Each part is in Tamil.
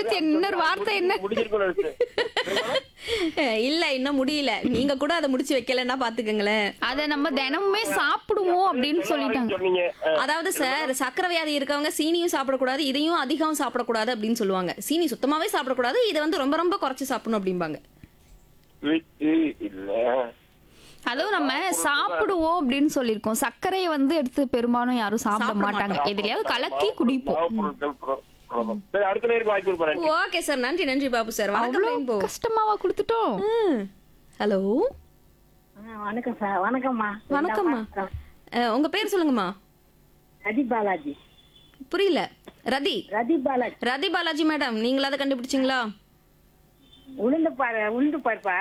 அடுத்து இன்னொரு வார்த்தை என்ன முடிஞ்சிருக்கும் நினைச்சு. இல்ல இன்னும் முடியல நீங்க கூட அதை முடிச்சு வைக்கலன்னா பாத்துக்கங்களேன் அத நம்ம தினமுமே சாப்பிடுவோம் அப்படின்னு சொல்லிட்டாங்க சொன்னீங்க அஹ், அதாவது சார் சக்கரை வியாதி இருக்கவங்க சீனியும் சாப்பிடக்கூடாது இதையும் அதிகம் சாப்பிடக்கூடாது அப்படின்னு சொல்லுவாங்க சீனி சுத்தமாவே சாப்பிடக்கூடாது இதை வந்து ரொம்ப ரொம்ப குறைச்சு சாப்பிடணும் அப்படிம்பாங்க விட்டு இல்ல அதுவும் நம்ம சாப்பிடுவோம் அப்படின்னு சொல்லியிருக்கோம் சர்க்கரையை வந்து எடுத்து பெரும்பாலும் யாரும் சாப்பிட சாப்பிட மாட்டாங்க எதுலயாவது கலக்கி குடிப்போம் மாவு பொருட்கள் புரோ- புரதம். சரி அடுத்த நேருக்கு வாய்ப்பு கொடுப்பேன் ஓகே சார் நன்றி நன்றி பாபு சார் வணக்கம் அவ்வளவு ரெயின்போ கஷ்டமாவா கொடுத்துட்டோம் ஹலோ ஆ, வணக்கம் சார் வணக்கம்மா வணக்கம்மா அஹ், உங்க பேர் சொல்லுங்கம்மா ரதி பாலாஜி புரியல ரதி ரதி பாலாஜி ரதி பாலாஜி மேடம் நீங்களா அதை கண்டுபிடிச்சிங்களா உளுந்து பாரு உளுந்து பருப்பா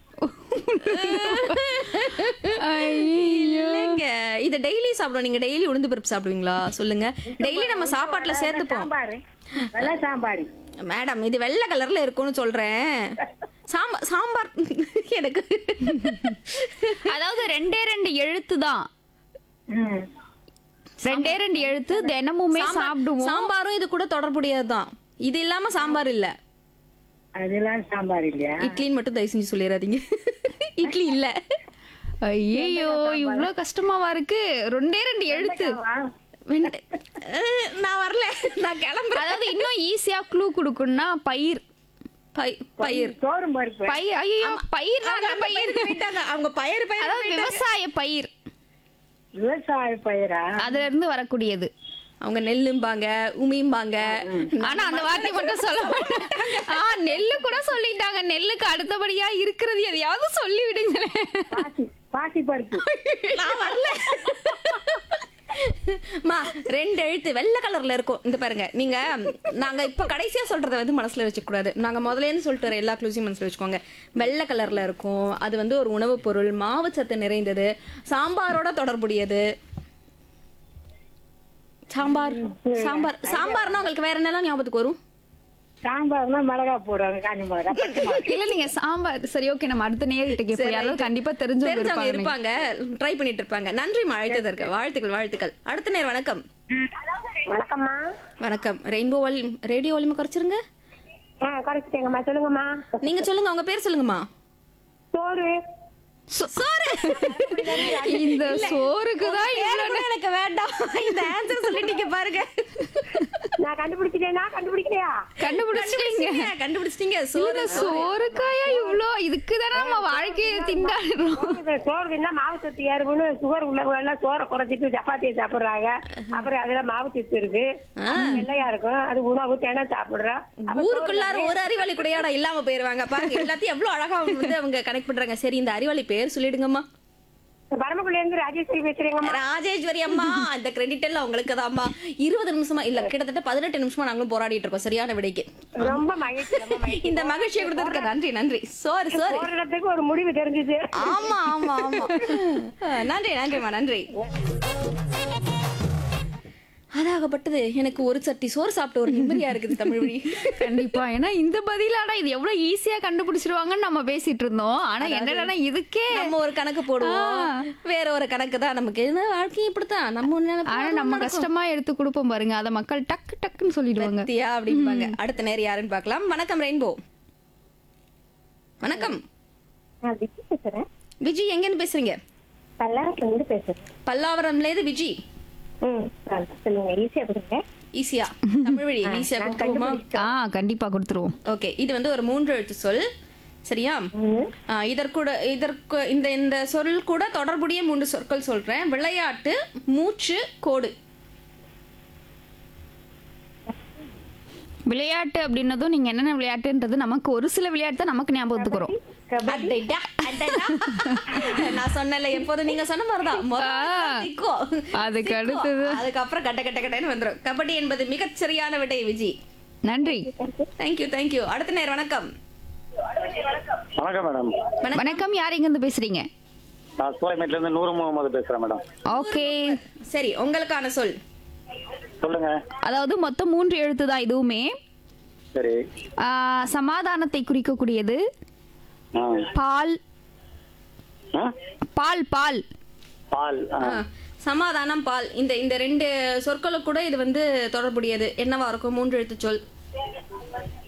இல்லைங்க இத டெய்லி சாப்பிடுவோம் நீங்க டெய்லி உளுந்து பருப்பு சாப்பிடுவீங்களா சொல்லுங்க டெய்லி நம்ம சாப்பாட்டுல சேர்த்துப்போம் சாம்பார் வெள்ளை சாம்பார் மேடம் இது வெள்ளை கலர்ல இருக்கும்னு சொல்றேன் சாம்பார் சாம்பார் எனக்கு அதாவது ரெண்டே ரெண்டு எழுத்து தான் ம் ரெண்டே ரெண்டு எழுத்து தினமுமே சாம்பார்- சாப்பிடுவோம் சாம்பாரும் இது கூட தொடர்புடையதுதான் இது இல்லாம சாம்பார் இல்ல அதெல்லாம் சாம்பார் இல்லையா இட்லின்னு மட்டும் தயவு செஞ்சு சொல்லிடாதீங்க இட்லி இல்ல ஐயோ இவ்வளவு கஷ்டமாவா இருக்கு ரெண்டே ரெண்டு எழுத்து ஆ, வெண்ட- அஹ், நான் வரல நான் கிளம்புறேன் அதாவது இன்னும் ஈஸியா க்ளூ கொடுக்கணும்னா பயிர் பை- பயிர் சோறும் பருப்பு பயிர் ஐயோ பயிர் அவங்க தாங்க, பயிர் பயிருக்கு போயிட்டாங்க அவங்க பயிர் பயிர் அதாவது விவசாய பயிர் விவசாய பயிரா அதுல இருந்து வரக்கூடியது அவங்க நெல்லும்பாங்க உமிம்பாங்க ஆனா அந்த வார்த்தை மட்டும் சொல்ல மாட்டாங்க ஆ நெல்லு கூட சொல்லிட்டாங்க நெல்லுக்கு அடுத்தபடியா இருக்கிறது எதையாவது சொல்லி விடுங்களேன் பாசி பாசி பருப்பு நான் வரல மா ரெண்டு எழுத்து வெள்ளை கலர்ல இருக்கும் இந்த பாருங்க நீங்க நாங்க இப்ப கடைசியா சொல்றத வந்து மனசுல வச்சுக்க கூடாது நாங்க முதலேன்னு சொல்லிட்டு வர எல்லா க்ளூஸையும் மனசுல வச்சுக்கோங்க வெள்ளை கலர்ல இருக்கும் அது வந்து ஒரு உணவுப் பொருள் மாவு சத்து நிறைந்தது சாம்பாரோட தொடர்புடையது சாம்பார் சாம்பார் சாம்பார்னா உங்களுக்கு வேற என்னெல்லாம் ஞாபகத்துக்கு வரும் சாம்பார்னா மிளகா போடுவாங்க காஞ்சி மிளகா பச்சை மிளகா இல்ல நீங்க சாம்பார் சரி ஓகே நம்ம அடுத்த நேர்கிட்ட கேட்போம் யாராவது கண்டிப்பா தெரிஞ்சவங்க தெரிஞ்சவங்க இருப்பாங்க இருப்பாங்க ட்ரை பண்ணிட்டு இருப்பாங்க நன்றி அழைத்ததற்கு வாழ்த்துக்கள் வாழ்த்துக்கள் அடுத்த நேர் வணக்கம் வணக்கம்மா வணக்கம் ரெயின்போ வால்யூம் ரேடியோ வால்யூம் குறைச்சிருங்க ஆ குறைச்சிட்டேங்கம்மா சொல்லுங்கம்மா நீங்க சொல்லுங்க உங்க பேர் சொல்லுங்கம்மா சோறு சோறு இந்த சோறுக்கு தான் பேரு கூட எனக்கு வேண்டாம் இந்த ஆன்சர் சொல்லிட்டீங்க பாருங்க நான் கண்டுபிடிச்சிட்டேனா கண்டுபிடிக்கலையா கண்டுபிடிச்சிட்டீங்க கண்டுபிடிச்சிட்டீங்க சோறு இந்த சோறுக்காயா இவ்ளோ இதுக்கு தானே நம்ம வாழ்க்கையை திண்டாடுறோம் சோறு சோறு தின்னா மாவு சத்து ஏறும்னு சுகர் உள்ளவங்க எல்லாம் சோறை குறைச்சிட்டு சப்பாத்தியை சாப்பிடுறாங்க அப்புறம் அதுல மாவு சத்து இருக்கு வெள்ளையா இருக்கும் அது உணவு தினம் சாப்பிடுறோம் ஊருக்குள்ளார ஒரு அறிவாளி கூடயாடா இல்லாம போயிருவாங்க பாருங்க எல்லாத்தையும் எவ்வளவு அழகா அவங்க வந்து அவங்க கனெக்ட் பண்றாங்க சரி இந்த அறிவாளி பேர் சொல்லிடுங்கம்மா பரமக்குள்ள இருந்து ராஜேஸ்வரி பேசுறீங்கம்மா ராஜேஸ்வரி அம்மா இந்த கிரெடிட் எல்லாம் உங்களுக்கு தான்மா இருபது நிமிஷமா இல்ல கிட்டத்தட்ட பதினெட்டு நிமிஷமா நாங்களும் போராடிட்டு இருக்கோம் சரியான விடைக்கு ரொம்ப மகிழ்ச்சி ரொம்ப மகிழ்ச்சி இந்த மகிழ்ச்சியை கொடுத்ததுக்கு நன்றி நன்றி சோறு சோறு ஒரு இடத்துக்கு ஒரு முடிவு தெரிஞ்சுச்சு ஆமா ஆமா ஆமா அஹ், நன்றி நன்றிம்மா நன்றி அதாகப்பட்டது எனக்கு ஒரு சட்டி சோறு சாப்பிட்ட ஒரு நிம்மதியா இருக்குது தமிழ் வழி கண்டிப்பா ஏன்னா இந்த பதிலாடா இது எவ்வளவு ஈஸியா கண்டுபிடிச்சிருவாங்கன்னு நம்ம பேசிட்டு இருந்தோம் ஆனா என்னடா இதுக்கே நம்ம ஒரு கணக்கு போடுவோம் வேற ஒரு கணக்கு தான் நமக்கு என்ன வாழ்க்கையும் இப்படித்தான் நம்ம ஒண்ணு நினைப்போம், ஆனா அது நம்ம நடக்கும். கஷ்டமா எடுத்து கொடுப்போம் பாருங்க அத மக்கள் டக்கு டக்குன்னு சொல்லிடுவாங்க பத்தியா அப்படிம்பாங்க அடுத்த நேரம் யாருன்னு பார்க்கலாம் வணக்கம் ரெயின்போ வணக்கம் நான் விஜய் பேசுறேன் விஜி எங்கேருந்து பேசுறீங்க பல்லாரத்துல இருந்து பேசுறேன் பல்லாவரம்ல இருந்து விஜி ம் சொல்லுங்க ஈஸியா கொடுங்க ஈஸியா தமிழ் வழி ஈஸியா கொடுத்துருவோமா ஆ கண்டிப்பா கொடுத்துருவோம் ஓகே இது வந்து ஒரு மூன்று எழுத்து சொல் சரியா ஆ, இதற்கூட இதற்கு இந்த இந்த சொல் கூட தொடர்புடைய மூன்று சொற்கள் சொல்றேன் விளையாட்டு மூச்சு கோடு விளையாட்டு அப்படின்னதும் நீங்க என்னென்ன விளையாட்டுன்றது நமக்கு ஒரு சில விளையாட்டு தான் நமக்கு ஞாபகத்துக்கு வரும் அடடா, அடடா. நான் சொன்னல எப்போதும் நீங்க சொன்ன மாதிரிதான் முதல்ல ஆ. சிக்கோ. அதுக்கு சிக்கோ. அடுத்தது. அதுக்கப்புறம் கட்ட கட்ட கட்டன்னு வந்துரும் கபடி என்பது மிகச் சரியான விடை விஜி நன்றி தேங்க்யூ தேங்க்யூ அடுத்த நேரம் வணக்கம் வணக்கம் மேடம் வணக்கம் யார் எங்க இருந்து பேசுறீங்க நான் சோலைமேட்ல இருந்து நூறு முகமது பேசுறேன் மேடம் ஓகே சரி உங்களுக்கான சொல் சொல்லுங்க அதாவது மொத்தம் மூன்று எழுத்து தான் இதுவுமே சரி ஆ, சமாதானத்தை குறிக்கக்கூடியது ஆ. பால் ஆ? பால் பால் பால் ஆ. ஆ, சமாதானம் பால் இந்த இந்த ரெண்டு சொற்களுக்கு கூட இது வந்து தொடர்புடையது என்னவா இருக்கும் மூன்று எழுத்து சொல்